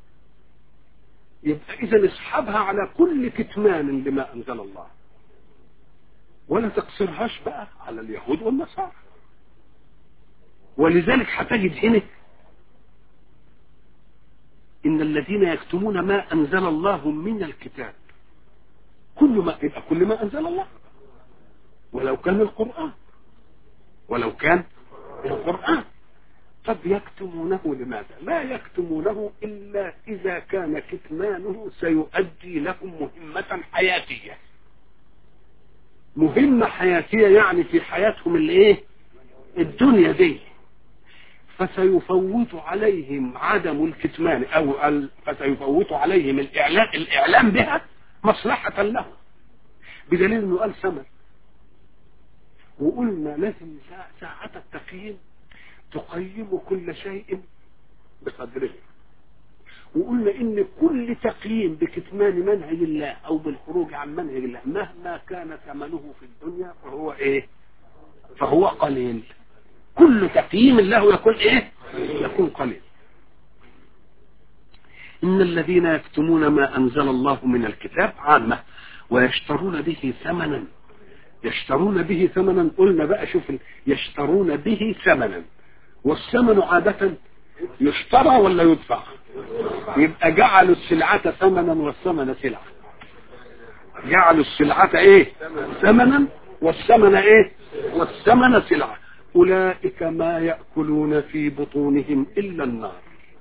يبقى إذا اسحبها على كل كتمان لما أنزل الله ولا تقصرهاش بقى على اليهود والنصارى ولذلك هتجد هنا إن الذين يكتمون ما أنزل الله من الكتاب كل ما يبقى كل ما أنزل الله ولو كان القرآن ولو كان القرآن قد يكتمونه لماذا لا يكتمونه إلا إذا كان كتمانه سيؤدي لهم مهمة حياتية مهمة حياتية يعني في حياتهم الايه الدنيا دي فسيفوت عليهم عدم الكتمان او فسيفوت عليهم الاعلام الاعلام بها مصلحة لهم بدليل انه قال ثمن وقلنا لازم ساعة التقييم تقيم كل شيء بقدره وقلنا ان كل تقييم بكتمان منهج الله او بالخروج عن منهج الله مهما كان ثمنه في الدنيا فهو ايه فهو قليل كل تقييم له يكون ايه يكون قليل ان الذين يكتمون ما انزل الله من الكتاب عامة ويشترون به ثمنا يشترون به ثمنا قلنا بقى شوف يشترون به ثمنا والثمن عادة يشترى ولا يدفع يبقى جعلوا السلعة ثمنا والثمن سلعة جعلوا السلعة ايه ثمنا والثمن ايه والثمن سلعة أولئك ما يأكلون في بطونهم إلا النار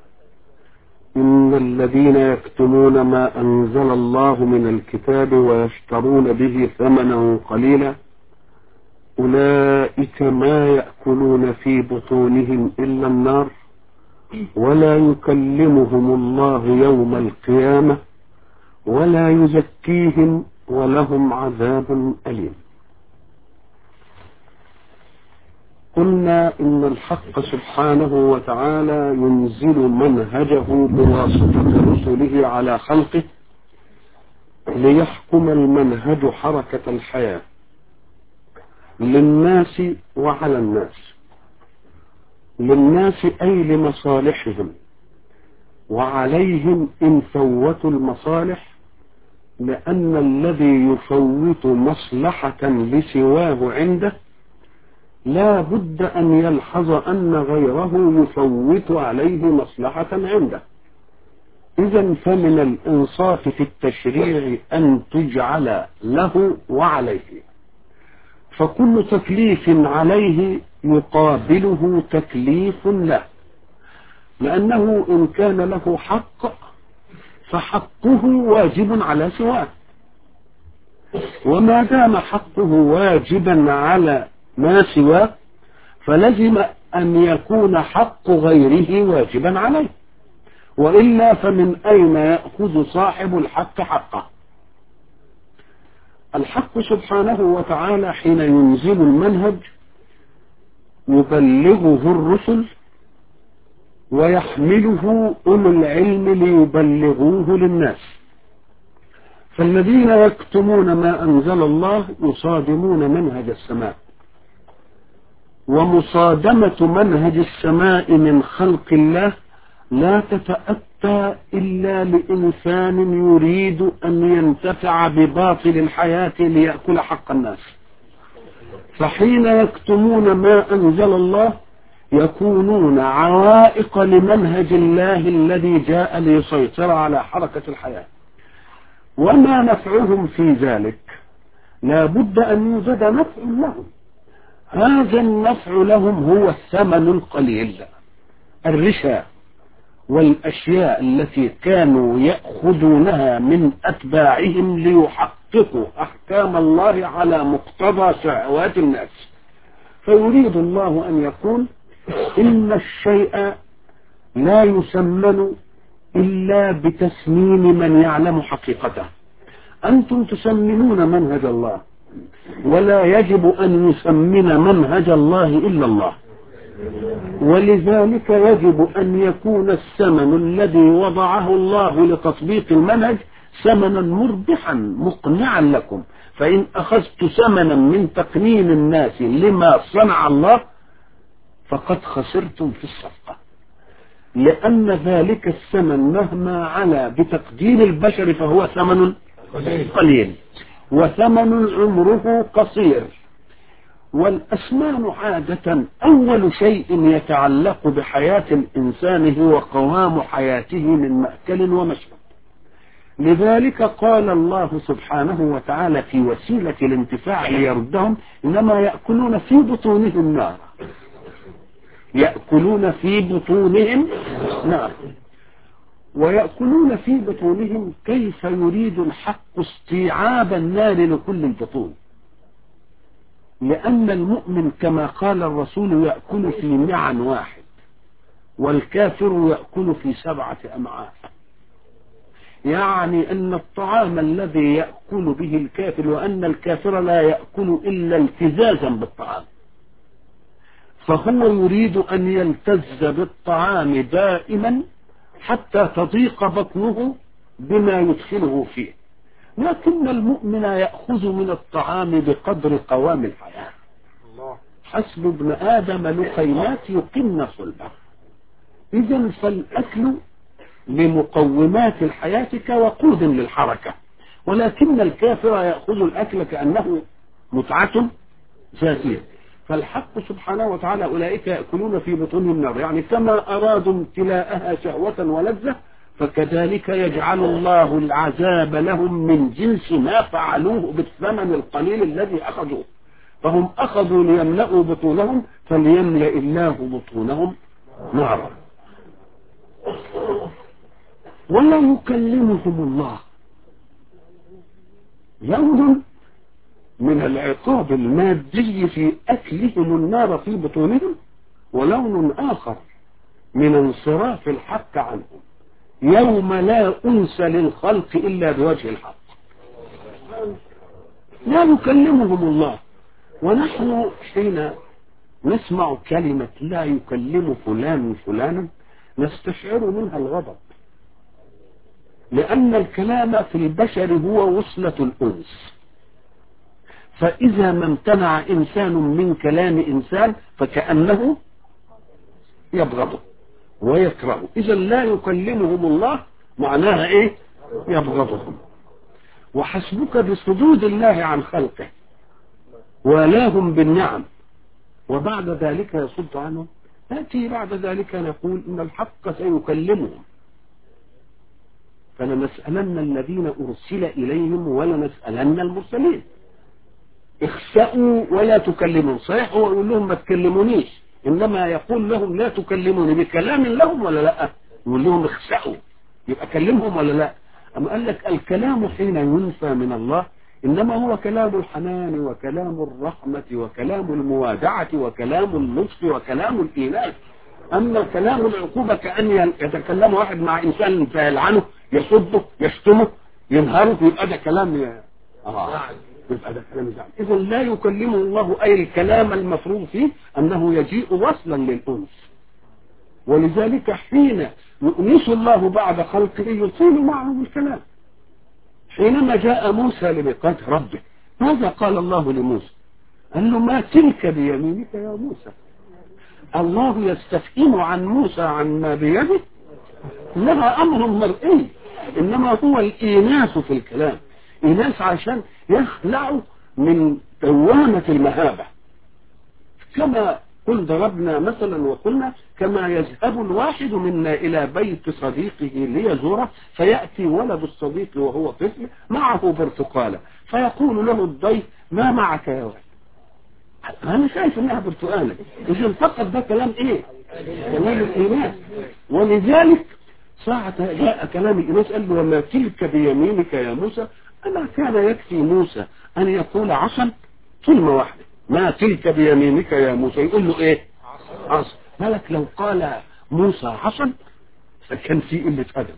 إن الذين يكتمون ما أنزل الله من الكتاب ويشترون به ثمنا قليلا أولئك ما يأكلون في بطونهم إلا النار ولا يكلمهم الله يوم القيامة ولا يزكيهم ولهم عذاب أليم قلنا إن الحق سبحانه وتعالى ينزل منهجه بواسطة رسله على خلقه ليحكم المنهج حركة الحياة للناس وعلى الناس للناس أي لمصالحهم وعليهم إن فوتوا المصالح لأن الذي يفوت مصلحة لسواه عنده لا بد أن يلحظ أن غيره يفوت عليه مصلحة عنده إذا فمن الإنصاف في التشريع أن تجعل له وعليه فكل تكليف عليه يقابله تكليف له لأنه إن كان له حق فحقه واجب على سواه وما دام حقه واجبا على ما سواه فلزم أن يكون حق غيره واجبا عليه وإلا فمن أين يأخذ صاحب الحق حقه الحق سبحانه وتعالى حين ينزل المنهج يبلغه الرسل ويحمله أولو العلم ليبلغوه للناس فالذين يكتمون ما أنزل الله يصادمون منهج السماء ومصادمة منهج السماء من خلق الله لا تتأتى إلا لإنسان يريد أن ينتفع بباطل الحياة ليأكل حق الناس فحين يكتمون ما أنزل الله يكونون عوائق لمنهج الله الذي جاء ليسيطر على حركة الحياة وما نفعهم في ذلك لا بد أن يوجد نفع لهم هذا النفع لهم هو الثمن القليل الرشا والأشياء التي كانوا يأخذونها من أتباعهم ليحققوا أحكام الله على مقتضى شهوات الناس فيريد الله أن يقول إن الشيء لا يسمن إلا بتسمين من يعلم حقيقته أنتم تسمنون منهج الله ولا يجب أن يسمن منهج الله إلا الله ولذلك يجب أن يكون الثمن الذي وضعه الله لتطبيق المنهج ثمنا مربحا مقنعا لكم فإن أخذت ثمنا من تقنين الناس لما صنع الله فقد خسرتم في الصفقة لأن ذلك الثمن مهما علا بتقدير البشر فهو ثمن قليل وثمن عمره قصير والأسنان عادة أول شيء يتعلق بحياة الإنسان هو قوام حياته من مأكل ومشرب لذلك قال الله سبحانه وتعالى في وسيلة الانتفاع ليردهم إنما يأكلون في بطونهم نارا يأكلون في بطونهم نار ويأكلون في بطونهم كيف يريد الحق استيعاب النار لكل البطون لأن المؤمن كما قال الرسول يأكل في معا واحد والكافر يأكل في سبعة أمعاء يعني أن الطعام الذي يأكل به الكافر وأن الكافر لا يأكل إلا التزازا بالطعام فهو يريد أن يلتز بالطعام دائما حتى تضيق بطنه بما يدخله فيه لكن المؤمن يأخذ من الطعام بقدر قوام الحياة حسب ابن آدم لقيمات يقمن صلبه إذا فالأكل لمقومات الحياة كوقود للحركة ولكن الكافر يأخذ الأكل كأنه متعة ذاتية فالحق سبحانه وتعالى أولئك يأكلون في بطونهم النار يعني كما أرادوا امتلاءها شهوة ولذة فكذلك يجعل الله العذاب لهم من جنس ما فعلوه بالثمن القليل الذي أخذوه فهم أخذوا ليملأوا بطونهم فليملأ الله بطونهم نارا ولا يكلمهم الله يوم من العقاب المادي في أكلهم النار في بطونهم ولون آخر من انصراف الحق عنهم يوم لا أنس للخلق إلا بوجه الحق لا يكلمهم الله ونحن حين نسمع كلمة لا يكلم فلان فلانا نستشعر منها الغضب لأن الكلام في البشر هو وصلة الأنس فإذا ما امتنع إنسان من كلام إنسان فكأنه يبغضه ويكرهه إذا لا يكلمهم الله معناها إيه يبغضهم وحسبك بصدود الله عن خلقه ولاهم بالنعم وبعد ذلك يصد عنهم نأتي بعد ذلك نقول إن الحق سيكلمهم فلنسألن الذين أرسل إليهم ولنسألن المرسلين اخسأوا ولا تكلمون صحيح هو يقول لهم ما تكلمونيش إنما يقول لهم لا تكلموني بكلام لهم ولا لا يقول لهم اخسأوا يبقى كلمهم ولا لا أما قال لك الكلام حين ينفى من الله إنما هو كلام الحنان وكلام الرحمة وكلام الموادعة وكلام اللطف وكلام الإيلاف أما كلام العقوبة كأن يتكلم واحد مع إنسان فيلعنه يصده يشتمه ينهره يبقى ده كلام آه. يبقى ده كلام زعل إذا لا يكلمه الله أي الكلام المفروض فيه أنه يجيء وصلا للأنس ولذلك حين يؤنس الله بعد خلقه يطيل معه الكلام حينما جاء موسى لميقات ربه ماذا قال الله لموسى قال له ما تلك بيمينك يا موسى الله يستفهم عن موسى عن ما بيده انها امر مرئي انما هو الايناس في الكلام ايناس عشان يخلعوا من دوامة المهابة كما قل ضربنا مثلا وقلنا كما يذهب الواحد منا إلى بيت صديقه ليزوره فيأتي ولد الصديق وهو طفل معه برتقالة فيقول له الضيف ما معك يا ولد أنا شايف إنها برتقالة إذا فقط ده كلام إيه كلام الإيمان ولذلك ساعة جاء كلام الإناس قال له وما تلك بيمينك يا موسى أما كان يكفي موسى أن يقول عصا كلمة واحدة ما تلك بيمينك يا موسى يقول له إيه عصا مالك لو قال موسى عصا فكان في قلة أدب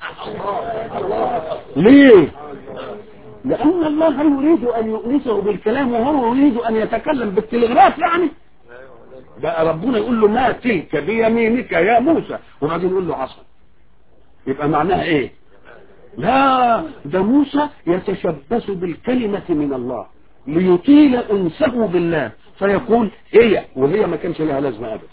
ليه لأن الله يريد أن يؤنسه بالكلام وهو يريد أن يتكلم بالتلغراف يعني بقى ربنا يقول له ما تلك بيمينك يا موسى وبعدين يقول له عصا يبقى معناها ايه لا ده موسى يتشبث بالكلمة من الله ليطيل انسه بالله فيقول هي وهي ما كانش لها لازمة ابدا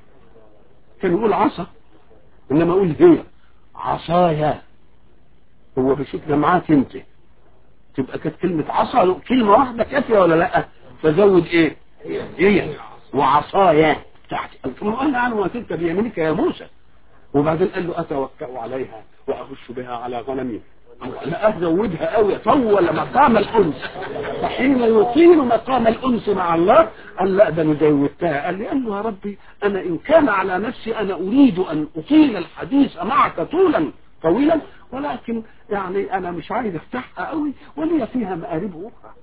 كان يقول عصا انما يقول هي عصايا هو بيشوف ده معاك انت تبقى كانت كلمة عصا كلمة واحدة كافية ولا لا فزود ايه هي وعصايا تحت ثم قال عنه ما تلك بيمينك يا موسى وبعدين قال له اتوكا عليها واخش بها على غنمي لا ازودها قوي طول مقام الانس فحين يطيل مقام الانس مع الله قال لا ده انا زودتها قال لي قال له يا ربي انا ان كان على نفسي انا اريد ان اطيل الحديث معك طولا طويلا ولكن يعني انا مش عايز افتحها قوي ولي فيها مآرب اخرى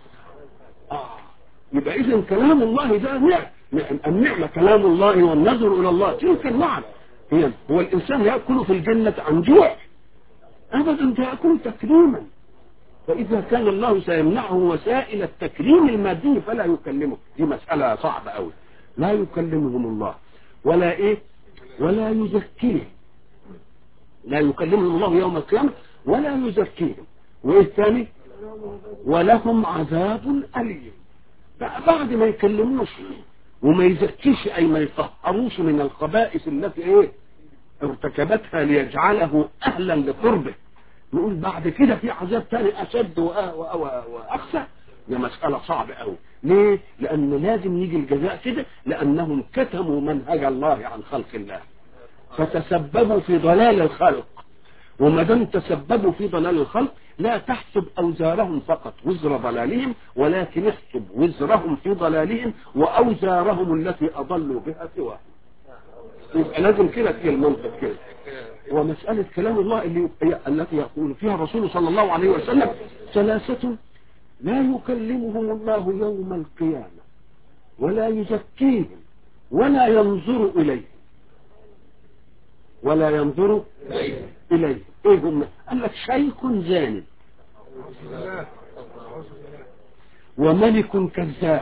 اه يبقى اذا كلام الله ده نعم النعمه كلام الله والنظر الى الله تلك النعم هي هو الإنسان يأكل في الجنة عن جوع أبدا ده يأكل تكريما فإذا كان الله سيمنعه وسائل التكريم المادي فلا يكلمه دي مسألة صعبة أوي لا يكلمهم الله ولا إيه ولا يزكيهم لا يكلمهم الله يوم القيامة ولا يزكيهم وإيه الثاني ولهم عذاب أليم بعد ما يكلموش وما يزكيش أي ما يطهروش من الخبائث التي إيه ارتكبتها ليجعله أهلا لقربه نقول بعد كده في عذاب تاني أشد وأخسى ده مسألة صعبة قوي ليه؟ لأن لازم يجي الجزاء كده لأنهم كتموا منهج الله عن خلق الله فتسببوا في ضلال الخلق وما دام تسببوا في ضلال الخلق لا تحسب أوزارهم فقط وزر ضلالهم ولكن احسب وزرهم في ضلالهم وأوزارهم التي أضلوا بها سواهم يبقى لازم كده في المنطق كده ومسألة كلام الله اللي التي يقول فيها الرسول صلى الله عليه وسلم ثلاثة لا يكلمهم الله يوم القيامة ولا يزكيهم ولا ينظر إليهم ولا ينظر إليه إيه هم قال لك شيخ زانب وملك كذاب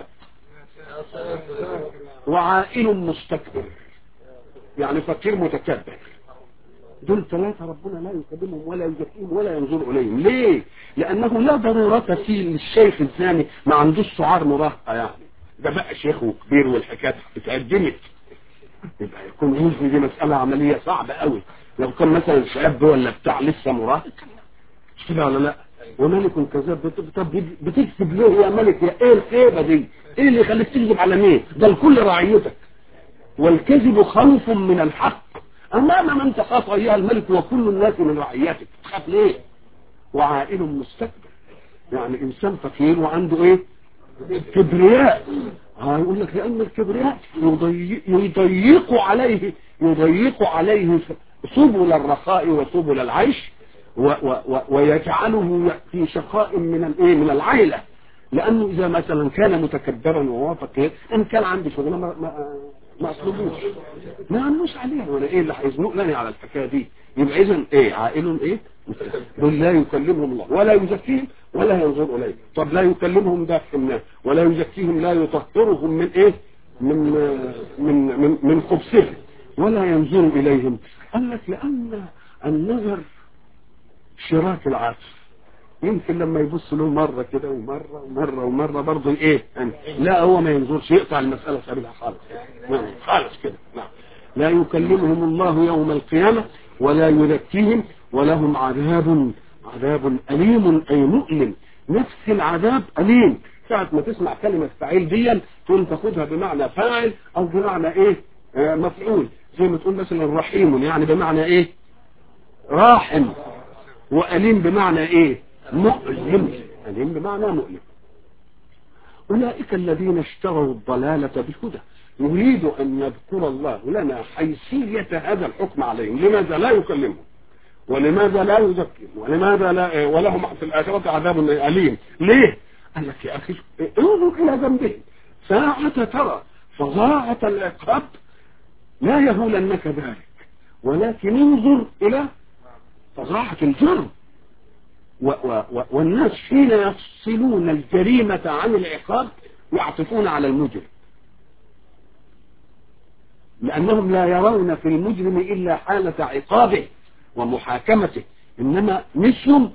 وعائل مستكبر يعني فقير متكبر دول ثلاثة ربنا لا يكلمهم ولا يزكيهم ولا ينظر إليهم ليه لأنه لا ضرورة في للشيخ الزاني ما عندوش سعار مراهقة يعني ده بقى شيخ وكبير والحكاية اتقدمت يبقى يكون يوزن دي مسألة عملية صعبة قوي لو كان مثلا شاب ولا بتاع لسه مراهق مش كده ولا لا وملك كذاب طب بتكذب ليه يا ملك يا ايه الخيبه دي ايه اللي يخليك تكذب على مين ده الكل رعيتك والكذب خوف من الحق امام من تخاف ايها الملك وكل الناس من رعيتك تخاف ليه وعائل مستكبر يعني انسان فقير وعنده ايه كبرياء اه يقول لك لان الكبرياء يضيق, يضيق عليه يضيق عليه سبل الرخاء وسبل العيش و و ويجعله في شقاء من الايه من العيله لانه اذا مثلا كان متكبرا وهو فقير ان كان عنده شغله ما ما ما اطلبوش ما عملوش عليه ولا ايه اللي هيزنقني على الحكايه دي يبقى اذا ايه عائل ايه دول لا يكلمهم الله ولا يزكيهم ولا ينظر اليه طب لا يكلمهم ده الناس ولا يزكيهم لا يطهرهم من ايه من من من, من خبثهم ولا ينظر اليهم قال لك لان النظر شراك العاطف يمكن لما يبص له مرة كده ومرة ومرة ومرة برضه ايه يعني لا هو ما ينظرش يقطع المسألة سبيلها خالص نعم خالص كده نعم لا يكلمهم الله يوم القيامة ولا يزكيهم ولهم عذاب عذاب أليم أي مؤلم نفس العذاب أليم ساعة ما تسمع كلمة فاعل دي تقوم تاخدها بمعنى فاعل او بمعنى ايه آه مفعول زي ما تقول مثلا رحيم يعني بمعنى ايه راحم وأليم بمعنى ايه مؤلم أليم بمعنى مؤلم أولئك الذين اشتروا الضلالة بالهدى يريد أن يذكر الله لنا حيثية هذا الحكم عليهم لماذا لا يكلمهم ولماذا لا يزكيهم ولماذا لا ولهم في الآخرة عذاب أليم ليه قال لك يا أخي انظر إلى ذنبهم ساعة ترى فظاعة العقاب لا يهولنك ذلك ولكن انظر إلى فظاعة الجرم و و و والناس حين يفصلون الجريمة عن العقاب يعطفون على المجرم لأنهم لا يرون في المجرم إلا حالة عقابه ومحاكمته إنما نسيهم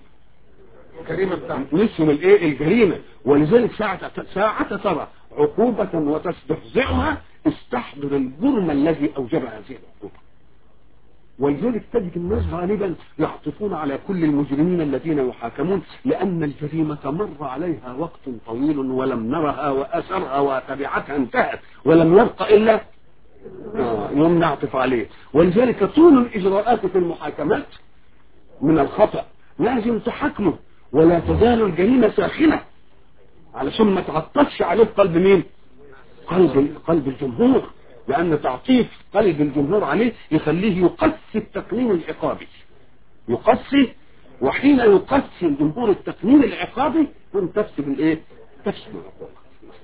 نسيهم الايه الجريمة ولذلك ساعة ساعة ترى عقوبة وتستهزئها استحضر الجرم الذي أوجب هذه العقوبة ولذلك تجد الناس غالبا يعطفون على كل المجرمين الذين يحاكمون لأن الجريمة مر عليها وقت طويل ولم نرها وأثرها وتبعتها انتهت ولم يبق إلا يوم نعطف عليه ولذلك طول الإجراءات في المحاكمات من الخطأ لازم تحكمه ولا تزال الجريمة ساخنة علشان ما تعطفش عليه قلب مين قلب قلب الجمهور لأن تعطيف قلب الجمهور عليه يخليه يقسي التقنين العقابي يقسي وحين يقسي الجمهور التقنين العقابي هم تفسد الايه تفسد العقوبة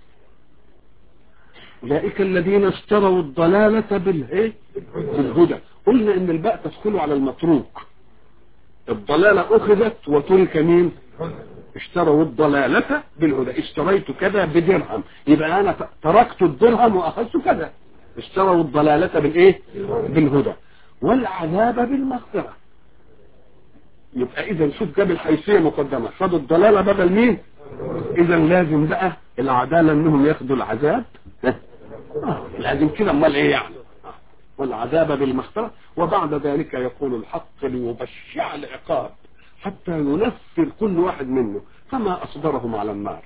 أولئك الذين اشتروا الضلالة بالايه بالهدى قلنا ان الباء تدخل على المتروك الضلالة اخذت وترك مين اشتروا الضلالة بالهدى اشتريت كذا بدرهم يبقى انا تركت الدرهم واخذت كذا اشتروا الضلالة بالايه بالهدى والعذاب بالمغفرة يبقى اذا شوف جاب الحيثية مقدمة خدوا الضلالة بدل مين اذا لازم بقى العدالة انهم ياخدوا العذاب آه. لازم كده امال ايه يعني آه. والعذاب بالمغفرة وبعد ذلك يقول الحق ليبشع العقاب حتى ينفر كل واحد منه فما أصبرهم على النار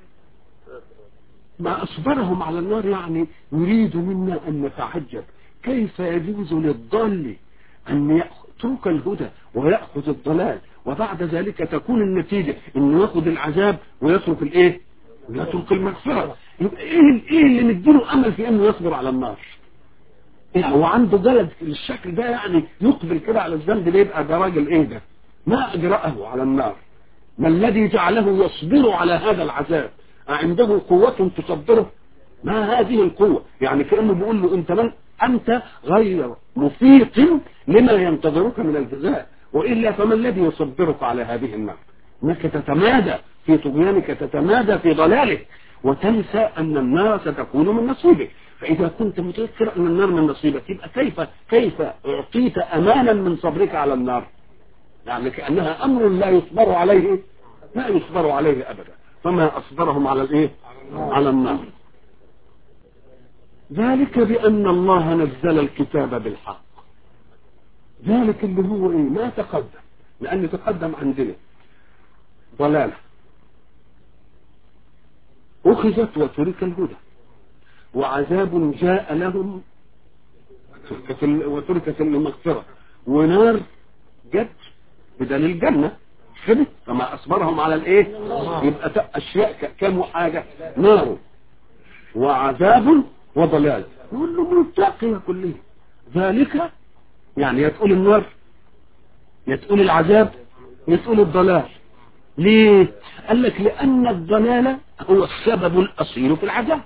ما أصبرهم على النار يعني يريد منا أن نتعجب كيف يجوز للضال أن يترك الهدى ويأخذ الضلال وبعد ذلك تكون النتيجة أنه يأخذ العذاب ويترك الإيه ويترك المغفرة يبقى إيه, إيه اللي مديله أمل في أنه يصبر على النار إيه هو عنده جلد الشكل ده يعني يقبل كده على الذنب ده يبقى ده راجل إيه ده ما أجرأه على النار ما الذي جعله يصبر على هذا العذاب عنده قوة تصبره ما هذه القوة يعني كأنه بيقول له انت من انت غير مفيق لما ينتظرك من الجزاء وإلا فما الذي يصبرك على هذه النار انك تتمادى في طغيانك تتمادى في ضلالك وتنسى ان النار ستكون من نصيبك فإذا كنت متذكر أن النار من نصيبك يبقى كيف كيف أعطيت أمانا من صبرك على النار يعني كأنها أمر لا يصبر عليه لا يصبر عليه أبدا فما أصبرهم على الإيه على النار ذلك بأن الله نزل الكتاب بالحق ذلك اللي هو إيه ما تقدم لأن تقدم عندنا ضلالة أخذت وترك الهدى وعذاب جاء لهم وتركت المغفرة ونار جت بدل الجنة كده فما أصبرهم على الإيه يبقى أشياء كم حاجة نار وعذاب وضلال يقول له ملتقية كلها ذلك يعني يتقول النار يتقول العذاب يتقول الضلال ليه قال لك لأن الضلال هو السبب الأصيل في العذاب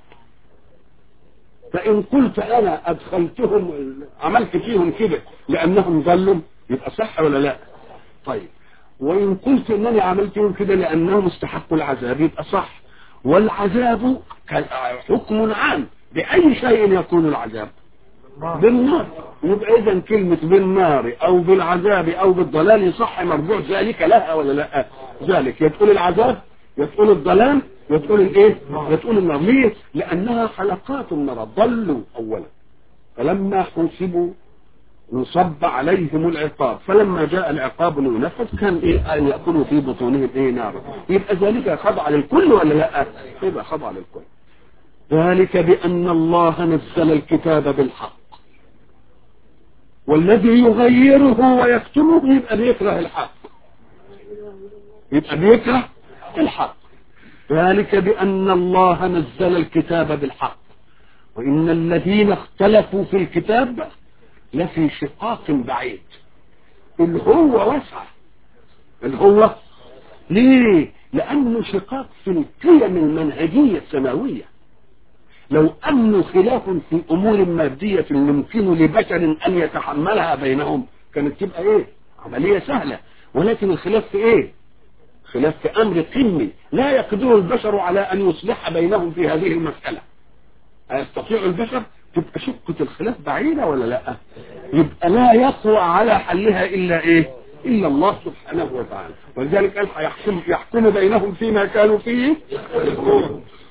فإن قلت أنا أدخلتهم عملت فيهم كده لأنهم ضلوا يبقى صح ولا لا طيب وإن قلت أنني عملتهم كده لأنهم استحقوا العذاب يبقى صح والعذاب حكم عام بأي شيء يكون العذاب بالنار يبقى إذا كلمة بالنار أو بالعذاب أو بالضلال يصح مرجوع ذلك لها ولا لا ذلك يتقول العذاب يتقول الضلال يتقول الايه يتقول النار ليه لأنها حلقات النار ضلوا أولا فلما حسبوا انصب عليهم العقاب فلما جاء العقاب لينفذ كان ايه ان ياكلوا في بطونهم ايه نارا يبقى ذلك خضع للكل ولا لا يبقى خضع للكل ذلك بان الله نزل الكتاب بالحق والذي يغيره ويكتمه يبقى بيكره الحق يبقى بيكره الحق ذلك بأن الله نزل الكتاب بالحق وإن الذين اختلفوا في الكتاب لفي شقاق بعيد اللي هو وسع اللي هو ليه لأنه شقاق في القيم المنهجية السماوية لو أنه خلاف في أمور مادية يمكن لبشر أن يتحملها بينهم كانت تبقى إيه عملية سهلة ولكن الخلاف في إيه خلاف في أمر قمي لا يقدر البشر على أن يصلح بينهم في هذه المسألة أيستطيع البشر تبقى شقة الخلاف بعيدة ولا لا يبقى لا يقوى على حلها إلا إيه إلا الله سبحانه وتعالى ولذلك قال يحكم, يحكم بينهم فيما كانوا فيه